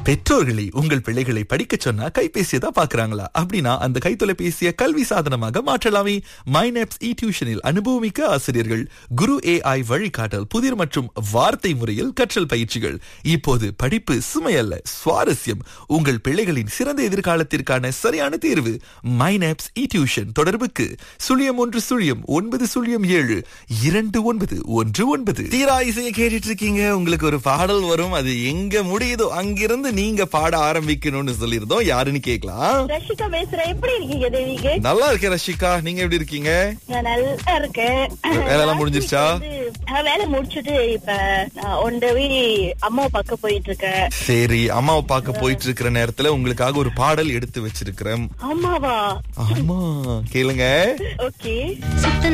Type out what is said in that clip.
பெற்றோர்களை உங்கள் பிள்ளைகளை படிக்க சொன்னா கைபேசியை தான் பாக்குறாங்களா அப்படின்னா அந்த கைத்தொலைபேசியை கல்வி சாதனமாக மாற்றலாமே மைனப்ஸ் இ டியூஷனில் அனுபவமிக்க ஆசிரியர்கள் குரு ஏஐ வழிகாட்டல் புதிர் மற்றும் வார்த்தை முறையில் கற்றல் பயிற்சிகள் இப்போது படிப்பு சுமையல்ல சுவாரஸ்யம் உங்கள் பிள்ளைகளின் சிறந்த எதிர்காலத்திற்கான சரியான தேர்வு மைனப்ஸ் இ டியூஷன் தொடர்புக்கு சுழியம் ஒன்று சுழியம் ஒன்பது சுழியம் ஏழு இரண்டு ஒன்பது ஒன்று ஒன்பது தீரா இசையை கேட்டுட்டு இருக்கீங்க உங்களுக்கு ஒரு பாடல் வரும் அது எங்க முடியுதோ அங்கிருந்து நீங்க பாட ஆரம்பிக்கணும்னு சொல்லியிருந்தோம் யாருன்னு கேட்கலாம் ரஷிகா பேசுறேன் எப்படி இருக்கீங்க தேவிக்கு நல்லா இருக்கேன் ரஷிகா நீங்க எப்படி இருக்கீங்க நான் நல்லா இருக்கேன் வேலையெல்லாம் முடிஞ்சிருச்சா? Last week வந்து, நான் வேலை முடிச்சிட்டு இப்ப நான் ஒன் வீ அம்மாவை பார்க்க போயிட்டு இருக்கேன் சரி அம்மாவை பார்க்க போயிட்டு இருக்கிற நேரத்துல உங்களுக்காக ஒரு பாடல் எடுத்து வச்சிருக்கிறேன் அம்மாவா ஆமா கேளுங்க ஓகே